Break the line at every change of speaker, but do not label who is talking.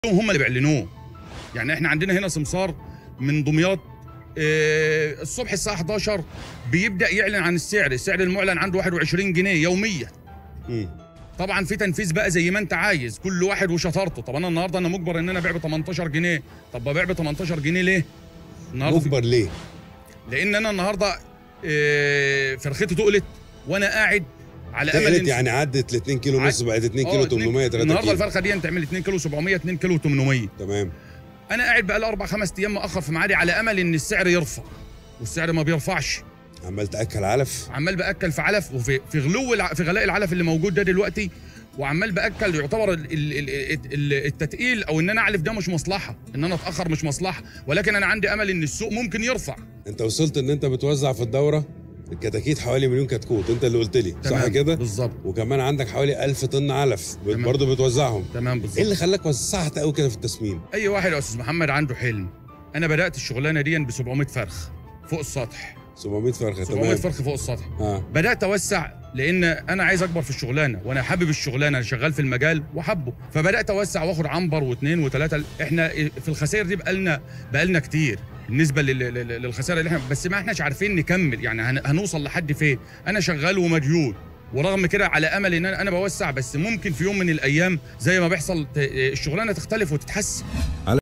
هم اللي بيعلنوه يعني احنا عندنا هنا سمسار من دمياط آه، الصبح الساعه 11 بيبدا يعلن عن السعر السعر المعلن عنده 21 جنيه يوميا
مم.
طبعا في تنفيذ بقى زي ما انت عايز كل واحد وشطارته طب انا النهارده انا مجبر ان انا ابيع ب 18 جنيه طب ببيع ب 18 جنيه ليه النهارده في-
مجبر ليه؟
لان انا النهارده آه، فرختي تقلت وانا قاعد على امل
تقلت
إن-
يعني عدت ل 2 كيلو ونص
عد-
بقت 2
آه،
كيلو
اتنين-
800 3
النهارده
كيلو
الفرخه دي تعمل 2 كيلو 700 2 كيلو 800
تمام
انا قاعد بقى اربع خمس ايام مأخر في ميعادي على امل ان السعر يرفع والسعر ما بيرفعش
عمال تاكل علف
عمال باكل في علف وفي في غلو الع... في غلاء العلف اللي موجود ده دلوقتي وعمال باكل يعتبر ال... ال... ال... ال- التتقيل او ان انا اعلف ده مش مصلحه ان انا اتاخر مش مصلحه ولكن انا عندي امل ان السوق ممكن يرفع
انت وصلت ان انت بتوزع في الدوره الكتاكيت حوالي مليون كتكوت انت اللي قلت لي صح
تمام،
كده؟
بالظبط
وكمان عندك حوالي 1000 طن علف
تمام.
برضه بتوزعهم
تمام
ايه
بالظبط
اللي خلاك وسعت قوي كده في التسمين؟
اي واحد يا استاذ محمد عنده حلم انا بدات الشغلانه دي ب 700 فرخ فوق السطح
700 فرخه
700
تمام
فرخ فوق السطح
اه
بدات اوسع لان انا عايز اكبر في الشغلانه وانا حابب الشغلانه انا شغال في المجال وحبه فبدات اوسع واخد عنبر واثنين وثلاثه احنا في الخسائر دي بقالنا بقالنا كتير بالنسبه لل- لل- للخسائر اللي احنا بس ما احناش عارفين نكمل يعني هن- هنوصل لحد فين انا شغال ومديون ورغم كده على امل ان انا أنا بوسع بس ممكن في يوم من الايام زي ما بيحصل ت- الشغلانه تختلف وتتحسن